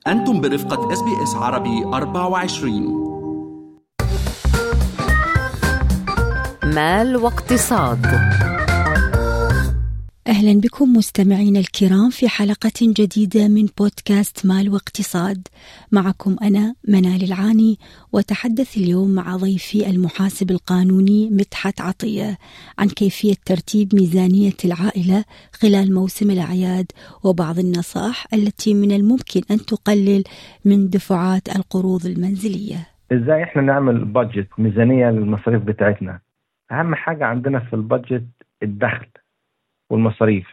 أنتم برفقة اس بي اس عربي 24 مال واقتصاد أهلا بكم مستمعينا الكرام في حلقة جديدة من بودكاست مال واقتصاد معكم أنا منال العاني وتحدث اليوم مع ضيفي المحاسب القانوني مدحت عطية عن كيفية ترتيب ميزانية العائلة خلال موسم الأعياد وبعض النصائح التي من الممكن أن تقلل من دفعات القروض المنزلية ازاي احنا نعمل بادجت ميزانيه للمصاريف بتاعتنا اهم حاجه عندنا في البادجت الدخل والمصاريف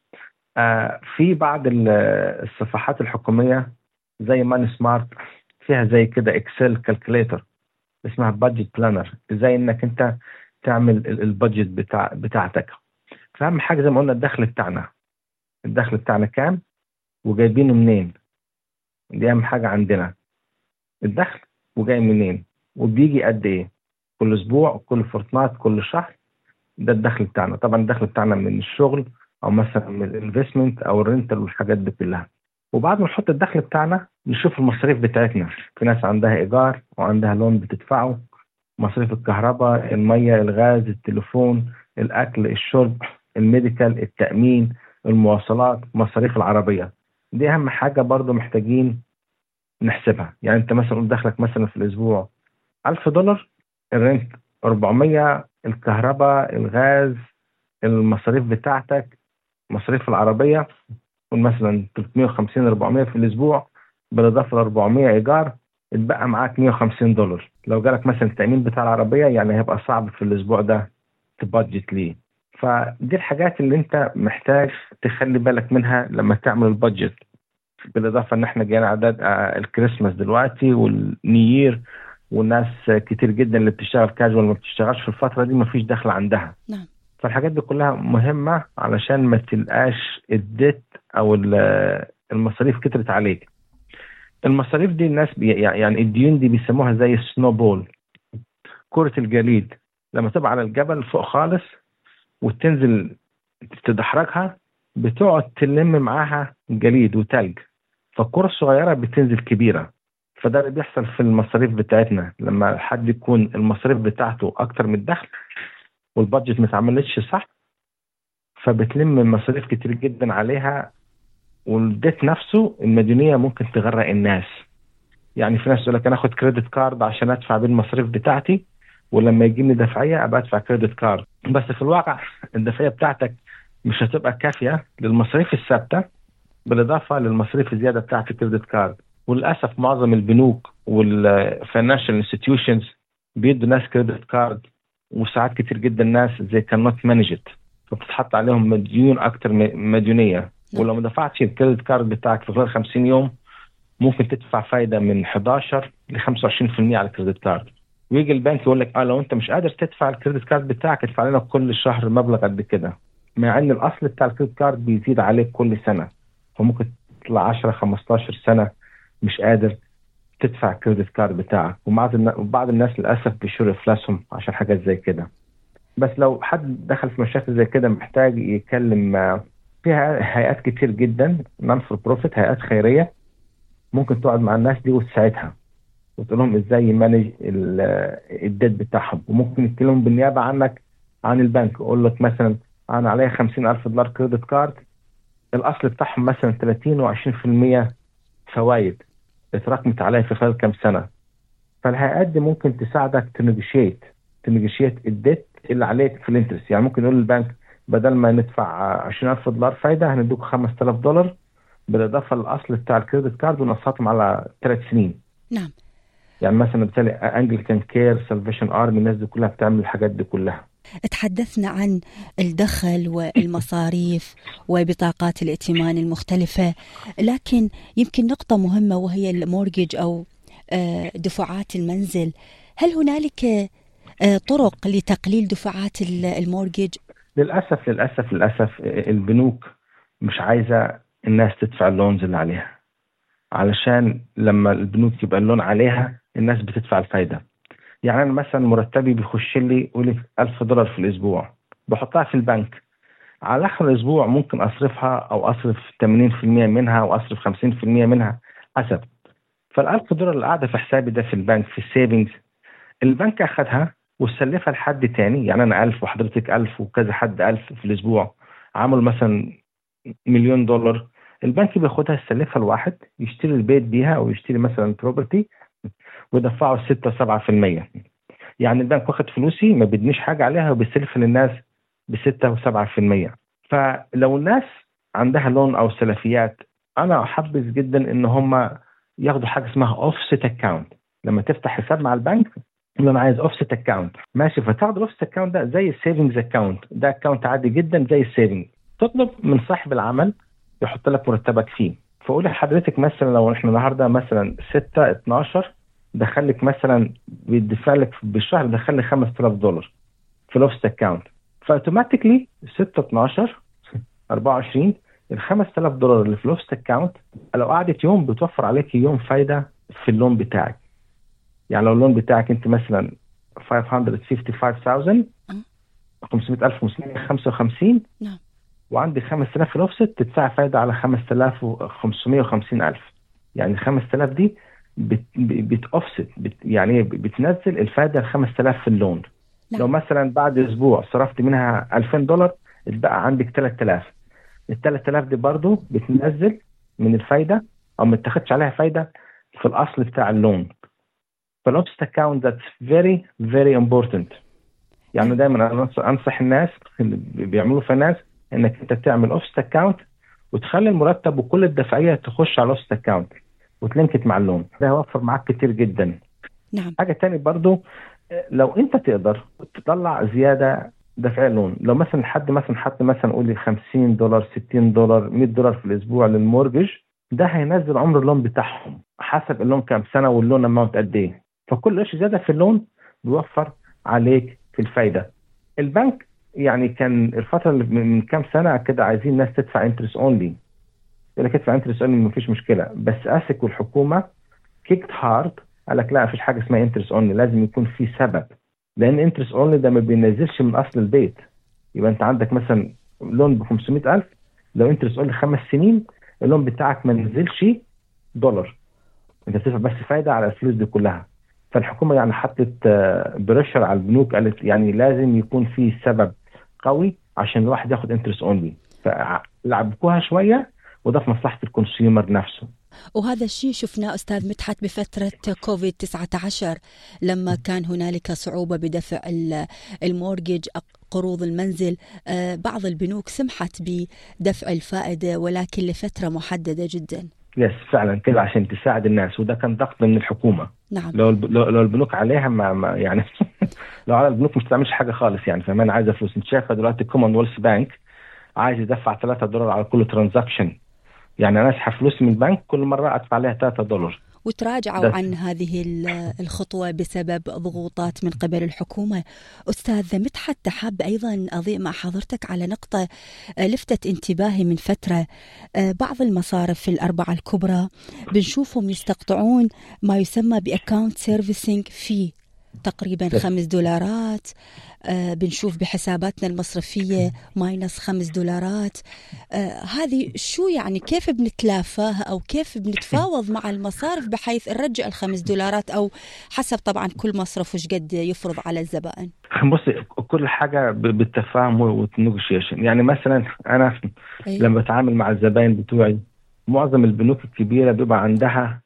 آه في بعض ال- الصفحات الحكوميه زي ماني سمارت فيها زي كده اكسل كالكوليتر اسمها بادجت بلانر ازاي انك انت تعمل ال- البادجت بتاع بتاعتك فاهم حاجه زي ما قلنا الدخل بتاعنا الدخل بتاعنا كام وجايبينه منين دي اهم حاجه عندنا الدخل وجاي منين وبيجي قد ايه كل اسبوع كل فورتنايت كل شهر ده الدخل بتاعنا طبعا الدخل بتاعنا من الشغل او مثلا من الانفستمنت او الرنتال والحاجات دي كلها وبعد ما نحط الدخل بتاعنا نشوف المصاريف بتاعتنا في ناس عندها ايجار وعندها لون بتدفعه مصاريف الكهرباء الميه الغاز التليفون الاكل الشرب الميديكال التامين المواصلات مصاريف العربيه دي اهم حاجه برضو محتاجين نحسبها يعني انت مثلا قول دخلك مثلا في الاسبوع 1000 دولار الرنت 400 الكهرباء الغاز المصاريف بتاعتك مصاريف العربيه قول مثلا 350 400 في الاسبوع بالاضافه ل 400 ايجار اتبقى معاك 150 دولار لو جالك مثلا التامين بتاع العربيه يعني هيبقى صعب في الاسبوع ده تبادجت ليه فدي الحاجات اللي انت محتاج تخلي بالك منها لما تعمل البادجت بالاضافه ان احنا جايين اعداد آه، الكريسماس دلوقتي والنيير والناس آه، كتير جدا اللي بتشتغل كاجوال ما بتشتغلش في الفتره دي ما فيش دخل عندها نعم. فالحاجات دي كلها مهمه علشان ما تلقاش الديت او ال- المصاريف كترت عليك المصاريف دي الناس بي يعني الديون دي بيسموها زي السنو بول كرة الجليد لما تبقى على الجبل فوق خالص وتنزل تدحرجها بتقعد تلم معاها جليد وتلج فالكرة الصغيرة بتنزل كبيرة فده اللي بيحصل في المصاريف بتاعتنا لما حد يكون المصاريف بتاعته أكتر من الدخل والبادجت ما اتعملتش صح فبتلم مصاريف كتير جدا عليها والديت نفسه المديونية ممكن تغرق الناس يعني في ناس تقول لك انا اخد كريدت كارد عشان ادفع بيه المصاريف بتاعتي ولما يجيني دفعيه ابقى ادفع كريدت كارد بس في الواقع الدفعيه بتاعتك مش هتبقى كافيه للمصاريف الثابته بالاضافه للمصاريف الزياده بتاعت الكريدت كارد وللاسف معظم البنوك والفاينانشال انستتيوشنز بيدوا ناس كريدت كارد وساعات كتير جدا ناس زي كان نوت مانجت فبتتحط عليهم مديون اكتر م- مديونيه ولو ما دفعتش الكريدت كارد بتاعك في خلال 50 يوم ممكن تدفع فايده من 11 ل 25% على الكريدت كارد ويجي البنك يقول لك اه لو انت مش قادر تدفع الكريدت كارد بتاعك ادفع لنا كل شهر مبلغ قد كده مع ان الاصل بتاع الكريدت كارد بيزيد عليك كل سنه فممكن تطلع 10 15 سنه مش قادر تدفع الكريدت كارد بتاعك وبعض النا- وبعض الناس للاسف بيشيلوا افلاسهم عشان حاجات زي كده بس لو حد دخل في مشاكل زي كده محتاج يكلم آه، فيها هيئات كتير جدا نون فور بروفيت هيئات خيريه ممكن تقعد مع الناس دي وتساعدها وتقول لهم ازاي يمانج ال- الديت بتاعهم وممكن يتكلموا بالنيابه عنك عن البنك يقول لك مثلا انا عليا 50000 دولار كريدت كارد الاصل بتاعهم مثلا 30 و20% فوائد اتراكمت عليا في خلال كام سنه فالهيئات دي ممكن تساعدك تنجشيت تنجشيت الديت اللي عليك في الانترست يعني ممكن يقول للبنك بدل ما ندفع 20000 دولار فايده هندوك 5000 دولار بالاضافه للاصل بتاع الكريدت كارد ونقسطهم على ثلاث سنين نعم يعني مثلا بالتالي انجليكان كير سلفيشن ارمي الناس دي كلها بتعمل الحاجات دي كلها تحدثنا عن الدخل والمصاريف وبطاقات الائتمان المختلفة لكن يمكن نقطة مهمة وهي المورجج أو آه، دفعات المنزل هل هنالك آه، طرق لتقليل دفعات ال- المورجج للاسف للاسف للاسف البنوك مش عايزه الناس تدفع اللونز اللي عليها علشان لما البنوك يبقى اللون عليها الناس بتدفع الفايده يعني انا مثلا مرتبي بيخش لي يقول لي 1000 دولار في الاسبوع بحطها في البنك على اخر الاسبوع ممكن اصرفها او اصرف 80% منها او اصرف 50% منها حسب فال 1000 دولار اللي قاعده في حسابي ده في البنك في السيفنجز البنك اخذها وسلفها لحد تاني يعني انا 1000 وحضرتك 1000 وكذا حد 1000 في الاسبوع عملوا مثلا مليون دولار البنك بياخدها يسلفها لواحد يشتري البيت بيها او يشتري مثلا بروبرتي ويدفعوا 6 7% يعني البنك واخد فلوسي ما بدنيش حاجه عليها وبيسلفها للناس ب 6 و7% فلو الناس عندها لون او سلفيات انا احبذ جدا ان هم ياخدوا حاجه اسمها اوفست اكاونت لما تفتح حساب مع البنك اللي انا عايز اوفست اكاونت ماشي فتاخد الاوفست اكاونت ده زي السيفنجز اكاونت ده اكاونت عادي جدا زي السيفنج تطلب من صاحب العمل يحط لك مرتبك فيه فقول لحضرتك مثلا لو احنا النهارده مثلا 6 12 دخل لك مثلا بيدفع لك بالشهر دخل لي 5000 دولار في الاوفست اكاونت فاوتوماتيكلي 6 12 24 ال 5000 دولار اللي في الاوفست اكاونت لو قعدت يوم بتوفر عليك يوم فايده في اللون بتاعك يعني لو اللون بتاعك انت مثلا 555000 500000 555 نعم. وعندي 5000 في الاوفست تدفع فايده على 555000 يعني 5000 دي بت بتوفست بت يعني بتنزل الفايده ال 5000 في اللون نعم. لو مثلا بعد اسبوع صرفت منها 2000 دولار اتبقى عندك 3000 ال 3000 دي برضو بتنزل من الفايده او ما تاخدش عليها فايده في الاصل بتاع اللون فالاوبست اكاونت ذاتس فيري فيري امبورتنت يعني دايما انا أنصح- انصح الناس اللي بيعملوا فاينانس انك انت تعمل اوبست اكاونت وتخلي المرتب وكل الدفعيه تخش على الاوبست اكاونت وتلينكت مع اللون ده هيوفر معاك كتير جدا نعم حاجه تاني برضو آه، لو انت تقدر تطلع زياده دفع لون لو مثلا حد مثلا حط مثلا قول لي 50 دولار 60 دولار 100 دولار في الاسبوع للمورجج ده هينزل عمر اللون بتاعهم حسب اللون كام سنه واللون اماونت قد ايه فكل قرش زياده في اللون بيوفر عليك في الفايده البنك يعني كان الفتره اللي من من كام سنه كده عايزين الناس تدفع انترست اونلي يقول لك ادفع انترست اونلي مفيش مشكله بس اسك والحكومه كيكت هارد قال لك لا مفيش حاجه اسمها انترست اونلي لازم يكون في سبب لان انترست اونلي ده ما بينزلش من اصل البيت يبقى انت عندك مثلا لون ب 500000 لو انترست اونلي خمس سنين اللون بتاعك ما نزلش دولار انت بتدفع بس فايده على الفلوس دي كلها فالحكومه يعني حطت بريشر على البنوك قالت يعني لازم يكون في سبب قوي عشان الواحد ياخد انترست اونلي فلعبكوها شويه وده في مصلحه الكونسيومر نفسه وهذا الشيء شفناه أستاذ مدحت بفترة كوفيد 19 لما كان هنالك صعوبة بدفع ال- المورجج أق- قروض المنزل آه، بعض البنوك سمحت بدفع الفائدة ولكن لفترة محددة جدا يس فعلا كده عشان تساعد الناس وده كان ضغط من الحكومه نعم لو الب- لو لو البنوك عليها ما, ما يعني لو على البنوك مش تعملش حاجه خالص يعني فمان عايزه فلوس انت شايفه دلوقتي كومن ويلث بانك عايز يدفع 3 دولار على كل ترانزاكشن يعني انا اسحب فلوس من البنك كل مره ادفع عليها 3 دولار وتراجعوا بس. عن هذه ال- الخطوة بسبب ضغوطات من قبل الحكومة أستاذ مدحت حاب أيضا أضيء مع حضرتك على نقطة آه، لفتت انتباهي من فترة آه، بعض المصارف الأربعة الكبرى بنشوفهم يستقطعون ما يسمى بأكاونت سيرفيسينج في تقريبا بس. خمس دولارات آه، بنشوف بحساباتنا المصرفية ماينس خمس دولارات آه، هذه شو يعني كيف بنتلافاها أو كيف بنتفاوض مع المصارف بحيث نرجع الخمس دولارات أو حسب طبعا كل مصرف وش قد يفرض على الزبائن بصي كل حاجه ب- بالتفاهم والنيغوشيشن يعني مثلا انا أي. لما بتعامل مع الزباين بتوعي معظم البنوك الكبيره بيبقى عندها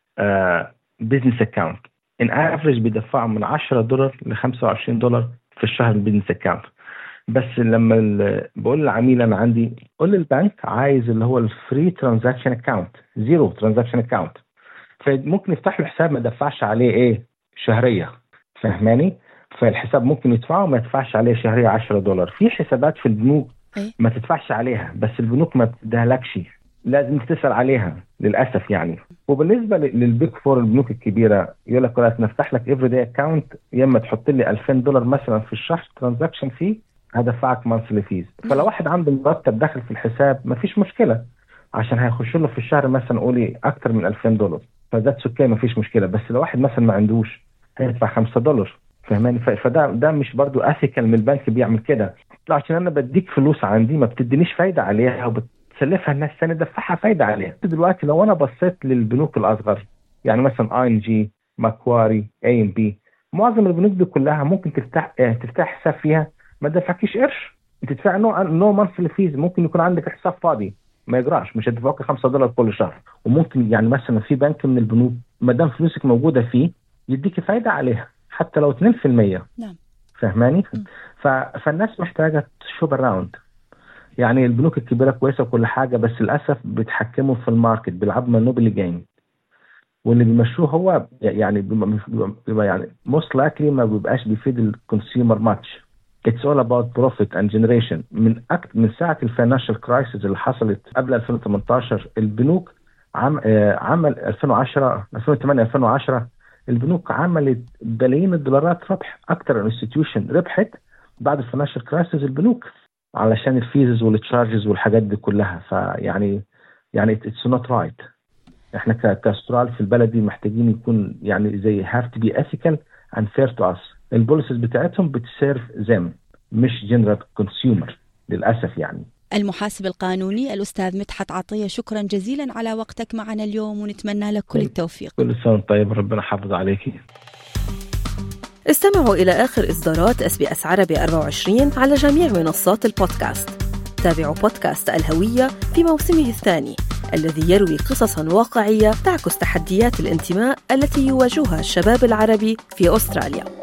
بزنس اكاونت ان افريج بيدفعوا من 10 دولار ل 25 دولار في الشهر البزنس اكاونت بس لما ال- بقول للعميل انا عندي قول للبنك عايز اللي هو الفري ترانزاكشن اكاونت زيرو ترانزاكشن اكاونت فممكن يفتح له حساب ما يدفعش عليه ايه شهريه فاهماني فالحساب ممكن يدفعه وما يدفعش عليه شهريه 10 دولار في حسابات في البنوك أي. ما تدفعش عليها بس البنوك ما بتديهالكش لازم تسال عليها للاسف يعني وبالنسبه ل- للبيك فور البنوك الكبيره يقول لك خلاص نفتح لك افري داي اكونت يا اما تحط لي 2000 دولار مثلا في الشهر ترانزاكشن فيه هدفعك مانثلي فيز فلو واحد عنده مرتب داخل في الحساب ما فيش مشكله عشان هيخش له في الشهر مثلا قولي اكتر من 2000 دولار فده اوكي ما فيش مشكله بس لو واحد مثلا ما عندوش هيدفع 5 دولار فاهماني ف- فده ده مش برضو اثيكال من البنك بيعمل كده لا عشان انا بديك فلوس عندي ما بتدينيش فايده عليها وبتسلفها الناس ثانيه دفعها فايده عليها دلوقتي لو انا بصيت للبنوك الاصغر يعني مثلا اي ان جي ماكواري اي ام بي معظم البنوك دي كلها ممكن تفتح اه تفتح حساب فيها ما تدفعكيش قرش انت تدفع نو نو مانثلي فيز ممكن يكون عندك حساب فاضي ما يجراش مش هتدفعك 5 دولار كل شهر وممكن يعني مثلا في بنك من البنوك ما دام فلوسك موجوده فيه يديكي فايده عليها حتى لو 2% نعم فاهماني؟ ف... فالناس محتاجه تشوب اراوند يعني البنوك الكبيره كويسه وكل حاجه بس للاسف بيتحكموا في الماركت بيلعبوا مونوبولي جيم واللي بيمشوه هو يعني بيبقى, بيبقى يعني موست لايكلي ما بيبقاش بيفيد الكونسيومر ماتش اتس اول اباوت بروفيت اند جنريشن من أكت من ساعه الفاينانشال كرايسيس اللي حصلت قبل 2018 البنوك عم آه عمل 2010 2008 2010 البنوك عملت بلايين الدولارات ربح اكثر انستتيوشن ربحت بعد الفاينانشال كرايسيس البنوك علشان الفيزز والتشارجز والحاجات دي كلها فيعني يعني اتس نوت رايت احنا كاسترال في البلد دي محتاجين يكون يعني زي هاف تو بي ethical and fair to us البوليسز بتاعتهم بتسيرف زم مش جنرال كونسيومر للاسف يعني المحاسب القانوني الأستاذ مدحت عطية شكرا جزيلا على وقتك معنا اليوم ونتمنى لك كل التوفيق كل سنة طيب ربنا يحافظ عليكي استمعوا إلى آخر إصدارات اس بي اس عربي 24 على جميع منصات البودكاست تابعوا بودكاست الهوية في موسمه الثاني الذي يروي قصصا واقعية تعكس تحديات الانتماء التي يواجهها الشباب العربي في أستراليا